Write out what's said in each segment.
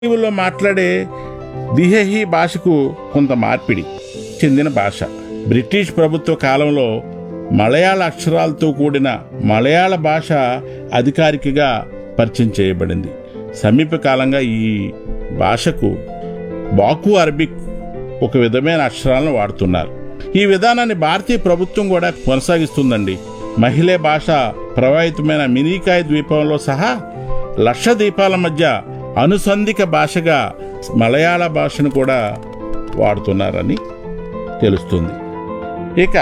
దీవుల్లో మాట్లాడే దిహెహి భాషకు కొంత మార్పిడి చెందిన భాష బ్రిటిష్ ప్రభుత్వ కాలంలో మలయాళ అక్షరాలతో కూడిన మలయాళ భాష అధికారికగా పరిచయం చేయబడింది సమీప కాలంగా ఈ భాషకు బాకు అరబిక్ ఒక విధమైన అక్షరాలను వాడుతున్నారు ఈ విధానాన్ని భారతీయ ప్రభుత్వం కూడా కొనసాగిస్తుందండి మహిళే భాష ప్రభావితమైన మినీకాయ్ ద్వీపంలో సహా లక్ష ద్వీపాల మధ్య అనుసంధిక భాషగా మలయాళ భాషను కూడా వాడుతున్నారని తెలుస్తుంది ఇక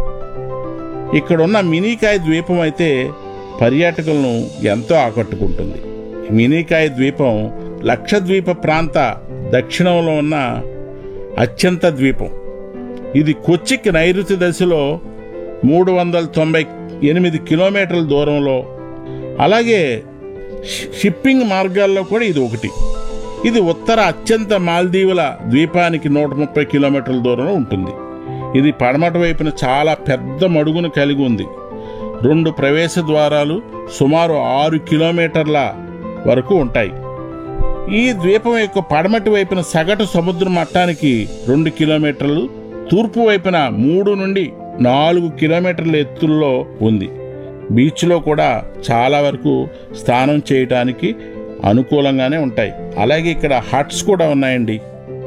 ఇక్కడున్న మినీకాయ్ ద్వీపం అయితే పర్యాటకులను ఎంతో ఆకట్టుకుంటుంది మినీకాయ్ ద్వీపం లక్షద్వీప ప్రాంత దక్షిణంలో ఉన్న అత్యంత ద్వీపం ఇది కొచ్చికి నైరుతి దశలో మూడు వందల తొంభై ఎనిమిది కిలోమీటర్ల దూరంలో అలాగే షి- షిప్పింగ్ మార్గాల్లో కూడా ఇది ఒకటి ఇది ఉత్తర అత్యంత మాల్దీవుల ద్వీపానికి నూట ముప్పై కిలోమీటర్ల దూరంలో ఉంటుంది ఇది పడమట వైపున చాలా పెద్ద మడుగును కలిగి ఉంది రెండు ప్రవేశ ద్వారాలు సుమారు ఆరు కిలోమీటర్ల వరకు ఉంటాయి ఈ ద్వీపం యొక్క పడమటి వైపున సగటు సముద్ర మట్టానికి రెండు కిలోమీటర్లు తూర్పు వైపున మూడు నుండి నాలుగు కిలోమీటర్ల ఎత్తుల్లో ఉంది బీచ్లో కూడా చాలా వరకు స్నానం చేయటానికి అనుకూలంగానే ఉంటాయి అలాగే ఇక్కడ హట్స్ కూడా ఉన్నాయండి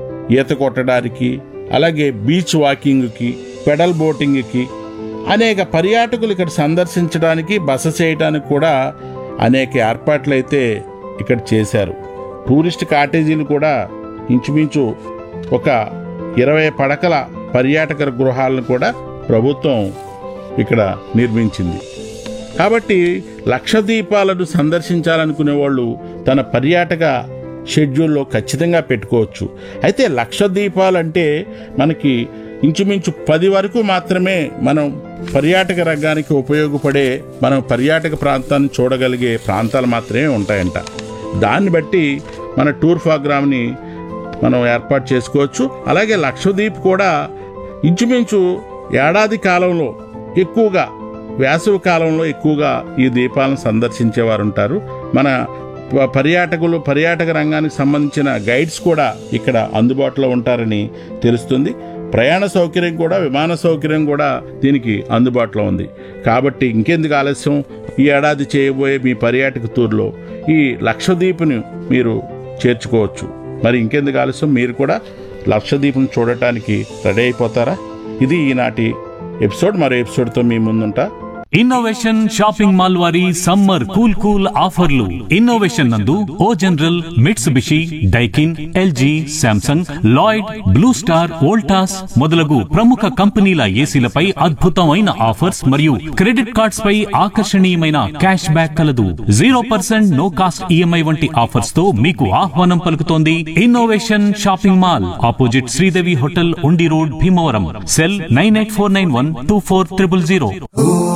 ఈత కొట్టడానికి అలాగే బీచ్ వాకింగ్కి పెడల్ బోటింగ్కి అనేక పర్యాటకులు ఇక్కడ సందర్శించడానికి బస చేయడానికి కూడా అనేక ఏర్పాట్లు అయితే ఇక్కడ చేశారు టూరిస్ట్ కాటేజీలు కూడా ఇంచుమించు ఒక ఇరవై పడకల పర్యాటక గృహాలను కూడా ప్రభుత్వం ఇక్కడ నిర్మించింది కాబట్టి లక్షద్వీపాలను సందర్శించాలనుకునే వాళ్ళు తన పర్యాటక షెడ్యూల్లో ఖచ్చితంగా పెట్టుకోవచ్చు అయితే లక్షద్వీపాలంటే మనకి ఇంచుమించు పది వరకు మాత్రమే మనం పర్యాటక రంగానికి ఉపయోగపడే మనం పర్యాటక ప్రాంతాన్ని చూడగలిగే ప్రాంతాలు మాత్రమే ఉంటాయంట దాన్ని బట్టి మన టూర్ ప్రోగ్రామ్ని మనం ఏర్పాటు చేసుకోవచ్చు అలాగే లక్షద్వీప్ కూడా ఇంచుమించు ఏడాది కాలంలో ఎక్కువగా వేసవి కాలంలో ఎక్కువగా ఈ ద్వీపాలను సందర్శించేవారు ఉంటారు మన ప- పర్యాటకులు పర్యాటక రంగానికి సంబంధించిన గైడ్స్ కూడా ఇక్కడ అందుబాటులో ఉంటారని తెలుస్తుంది ప్రయాణ సౌకర్యం కూడా విమాన సౌకర్యం కూడా దీనికి అందుబాటులో ఉంది కాబట్టి ఇంకెందుకు ఆలస్యం ఈ ఏడాది చేయబోయే మీ పర్యాటక టూర్లో ఈ లక్షద్వీప్ని మీరు చేర్చుకోవచ్చు మరి ఇంకెందుకు ఆలస్యం మీరు కూడా లక్షద్వీపం చూడటానికి రెడీ అయిపోతారా ఇది ఈనాటి ఎపిసోడ్ మరో ఎపిసోడ్తో మీ ముందుంటా ఇన్నోవేషన్ షాపింగ్ మాల్ వారి సమ్మర్ కూల్ కూల్ ఆఫర్లు ఇన్నోవేషన్ నందు O General Mitsubishi Daikin LG Samsung Lloyd Blue Star Voltas మొదలగు ప్రముఖ కంపెనీల ఏసీలపై అద్భుతమైన ఆఫర్స్ మరియు క్రెడిట్ కార్డ్స్ పై ఆకర్షణీయమైన క్యాష్ బ్యాక్ కలదు zero percent no cost EMI వంటి ఆఫర్స్ తో మీకు ఆహ్వానం పలుకుతోంది innovation shopping mall opposite Sridevi hotel Undi road Bhimavaram cell nine eight four nine one two four triple zero